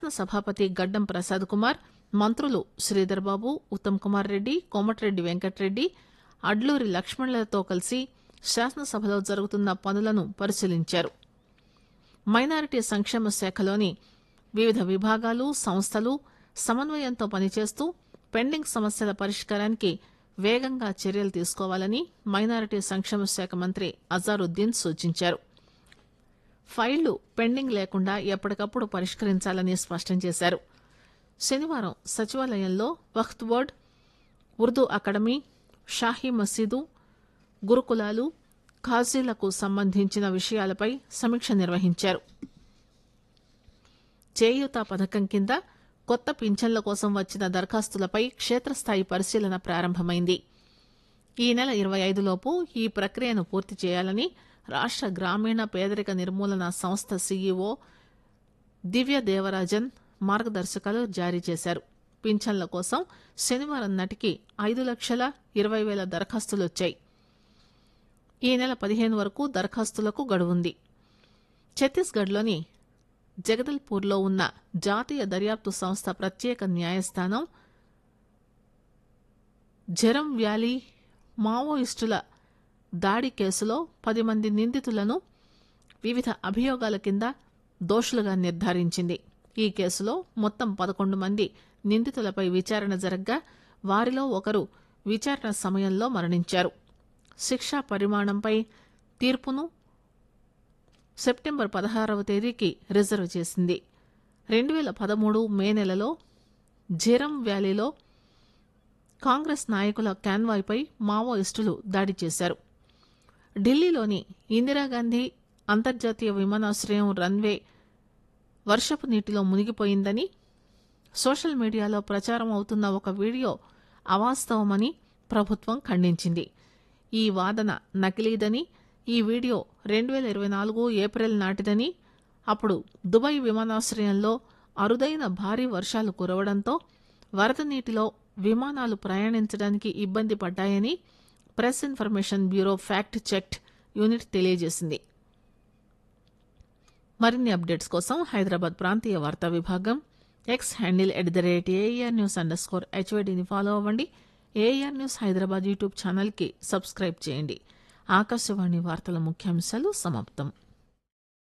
సభాపతి గడ్డం ప్రసాద్ కుమార్ మంత్రులు శ్రీధర్ బాబు ఉత్తమ్ కుమార్ రెడ్డి కోమటిరెడ్డి వెంకటరెడ్డి అడ్లూరి లక్ష్మణులతో కలిసి శాసనసభలో జరుగుతున్న పనులను పరిశీలించారు మైనారిటీ సంక్షేమ శాఖలోని వివిధ విభాగాలు సంస్థలు సమన్వయంతో పనిచేస్తూ పెండింగ్ సమస్యల పరిష్కారానికి వేగంగా చర్యలు తీసుకోవాలని మైనారిటీ సంక్షేమ శాఖ మంత్రి అజారుద్దీన్ సూచించారు ఫైళ్లు పెండింగ్ లేకుండా ఎప్పటికప్పుడు పరిష్కరించాలని స్పష్టం చేశారు శనివారం సచివాలయంలో వక్త్ బోర్డ్ ఉర్దూ అకాడమీ షాహీ మసీదు గురుకులాలు ఖాజీలకు సంబంధించిన విషయాలపై సమీక్ష నిర్వహించారు చేయూత పథకం కింద కొత్త పింఛన్ల కోసం వచ్చిన దరఖాస్తులపై క్షేత్రస్థాయి పరిశీలన ప్రారంభమైంది ఈ నెల ఇరవై ఐదులోపు ఈ ప్రక్రియను పూర్తి చేయాలని రాష్ట గ్రామీణ పేదరిక నిర్మూలన సంస్థ సీఈఓ దివ్య దేవరాజన్ మార్గదర్శకాలు జారీ చేశారు పింఛన్ల కోసం శనివారం నాటికి ఐదు లక్షల ఇరవై వేల దరఖాస్తులు వచ్చాయి ఈ నెల పదిహేను వరకు దరఖాస్తులకు గడువుంది ఛత్తీస్గఢ్లోని జగదల్పూర్లో ఉన్న జాతీయ దర్యాప్తు సంస్థ ప్రత్యేక న్యాయస్థానం జరం వ్యాలీ మావోయిస్టుల దాడి కేసులో పది మంది నిందితులను వివిధ అభియోగాల కింద దోషులుగా నిర్ధారించింది ఈ కేసులో మొత్తం పదకొండు మంది నిందితులపై విచారణ జరగ్గా వారిలో ఒకరు విచారణ సమయంలో మరణించారు శిక్షా పరిమాణంపై తీర్పును సెప్టెంబర్ పదహారవ తేదీకి రిజర్వ్ చేసింది రెండు వేల పదమూడు మే నెలలో జెరం వ్యాలీలో కాంగ్రెస్ నాయకుల కాన్వాయ్పై మావోయిస్టులు దాడి చేశారు ఢిల్లీలోని ఇందిరాగాంధీ అంతర్జాతీయ విమానాశ్రయం రన్వే వర్షపు నీటిలో మునిగిపోయిందని సోషల్ మీడియాలో ప్రచారం అవుతున్న ఒక వీడియో అవాస్తవమని ప్రభుత్వం ఖండించింది ఈ వాదన నకిలీదని ఈ వీడియో రెండు వేల ఇరవై నాలుగు ఏప్రిల్ నాటిదని అప్పుడు దుబాయ్ విమానాశ్రయంలో అరుదైన భారీ వర్షాలు కురవడంతో వరద నీటిలో విమానాలు ప్రయాణించడానికి ఇబ్బంది పడ్డాయని press information bureau fact checked unit తెలియజేసింది మరిన్ని అప్డేట్స్ కోసం హైదరాబాద్ ప్రాంతీయ వార్తా విభాగం X handle at the rate AR news underscore హెచ్వైడీని ఫాలో అవ్వండి ఏఆర్ న్యూస్ హైదరాబాద్ యూట్యూబ్ ఛానల్కి సబ్స్క్రైబ్ చేయండి ఆకాశవాణి వార్తల ముఖ్యాంశాలు సమాప్తం